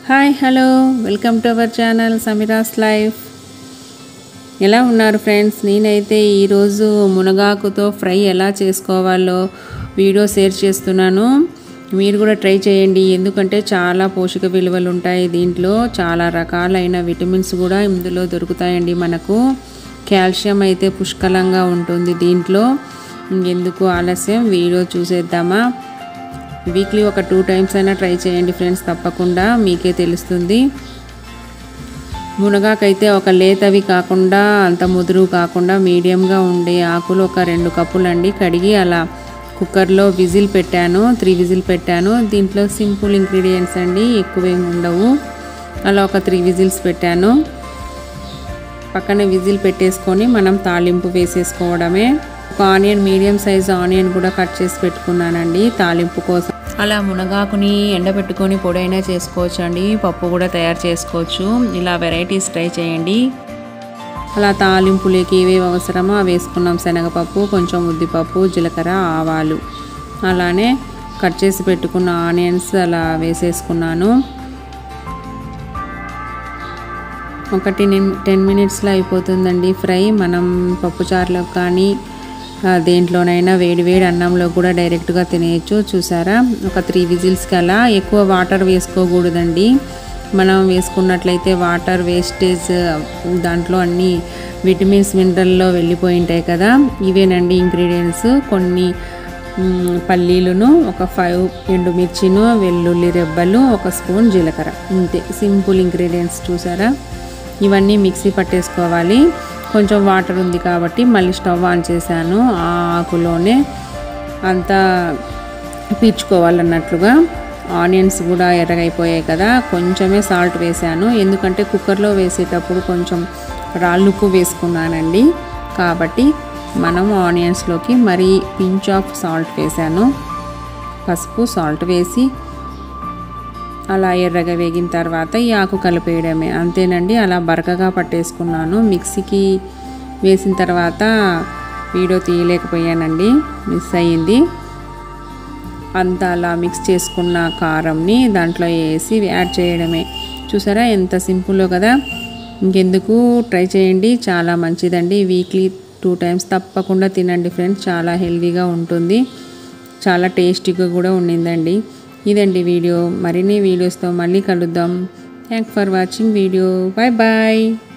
hi hello welcome to our channel Sameera's life ఎలా ఉన్నారు friends నేనైతే ఈరోజు మునగాకుతో ఫ్రై ఎలా చేసుకోవాలో వీడియో షేర్ చేస్తున్నాను మీరు కూడా ట్రై చేయండి ఎందుకంటే చాలా పోషక విలువలు ఉంటాయి దీంట్లో చాలా రకాలైన విటమిన్స్ కూడా ఇందులో దొరుకుతాయండి మనకు కాల్షియం అయితే పుష్కలంగా ఉంటుంది దీంట్లో ఎందుకు ఆలస్యం వీడియో చూసేద్దామా వీక్లీ ఒక టూ టైమ్స్ అయినా ట్రై చేయండి ఫ్రెండ్స్ తప్పకుండా మీకే తెలుస్తుంది మునగాకైతే ఒక లేతవి కాకుండా అంత ముదురు కాకుండా మీడియంగా ఉండే ఆకులు ఒక రెండు కప్పులండి కడిగి అలా కుక్కర్లో విజిల్ పెట్టాను త్రీ విజిల్ పెట్టాను దీంట్లో సింపుల్ ఇంగ్రీడియంట్స్ అండి ఎక్కువేం ఉండవు అలా ఒక త్రీ విజిల్స్ పెట్టాను పక్కన విజిల్ పెట్టేసుకొని మనం తాలింపు వేసేసుకోవడమే ఒక ఆనియన్ మీడియం సైజ్ ఆనియన్ కూడా కట్ చేసి పెట్టుకున్నానండి తాలింపు కోసం అలా మునగాకుని ఎండబెట్టుకొని పొడైనా చేసుకోవచ్చు అండి పప్పు కూడా తయారు చేసుకోవచ్చు ఇలా వెరైటీస్ ట్రై చేయండి అలా తాలింపులకి ఏవేవి అవసరమో అవి వేసుకున్నాం శనగపప్పు కొంచెం ఉద్దిపప్పు జీలకర్ర ఆవాలు అలానే కట్ చేసి పెట్టుకున్న ఆనియన్స్ అలా వేసేసుకున్నాను ఒకటి టెన్ మినిట్స్లో అయిపోతుందండి ఫ్రై మనం పప్పుచారులో కానీ దేంట్లోనైనా వేడి వేడి అన్నంలో కూడా డైరెక్ట్గా తినేయచ్చు చూసారా ఒక త్రీ విజిల్స్కి అలా ఎక్కువ వాటర్ వేసుకోకూడదండి మనం వేసుకున్నట్లయితే వాటర్ వేస్టేజ్ దాంట్లో అన్ని విటమిన్స్ మినరల్లో వెళ్ళిపోయి ఉంటాయి కదా ఇవేనండి ఇంగ్రీడియంట్స్ కొన్ని పల్లీలను ఒక ఫైవ్ ఎండుమిర్చిను వెల్లుల్లి రెబ్బలు ఒక స్పూన్ జీలకర్ర ఇంతే సింపుల్ ఇంగ్రీడియంట్స్ చూసారా ఇవన్నీ మిక్సీ పట్టేసుకోవాలి కొంచెం వాటర్ ఉంది కాబట్టి మళ్ళీ స్టవ్ ఆన్ చేశాను ఆ ఆకులోనే అంతా పీల్చుకోవాలన్నట్లుగా ఆనియన్స్ కూడా ఎర్రగైపోయాయి కదా కొంచెమే సాల్ట్ వేసాను ఎందుకంటే కుక్కర్లో వేసేటప్పుడు కొంచెం రాళ్ళుప్పు వేసుకున్నానండి కాబట్టి మనం ఆనియన్స్లోకి మరి పించ్ ఆఫ్ సాల్ట్ వేసాను పసుపు సాల్ట్ వేసి అలా ఎర్రగా వేగిన తర్వాత ఈ ఆకు కలిపేయడమే అంతేనండి అలా బరకగా పట్టేసుకున్నాను మిక్సీకి వేసిన తర్వాత వీడియో తీయలేకపోయానండి మిస్ అయ్యింది అంతా అలా మిక్స్ చేసుకున్న కారంని దాంట్లో వేసి యాడ్ చేయడమే చూసారా ఎంత సింపుల్లో కదా ఇంకెందుకు ట్రై చేయండి చాలా మంచిదండి వీక్లీ టూ టైమ్స్ తప్పకుండా తినండి ఫ్రెండ్స్ చాలా హెల్తీగా ఉంటుంది చాలా టేస్టీగా కూడా ఉండిందండి ఇదండి వీడియో మరిన్ని వీడియోస్తో మళ్ళీ కలుద్దాం thank for watching video bye bye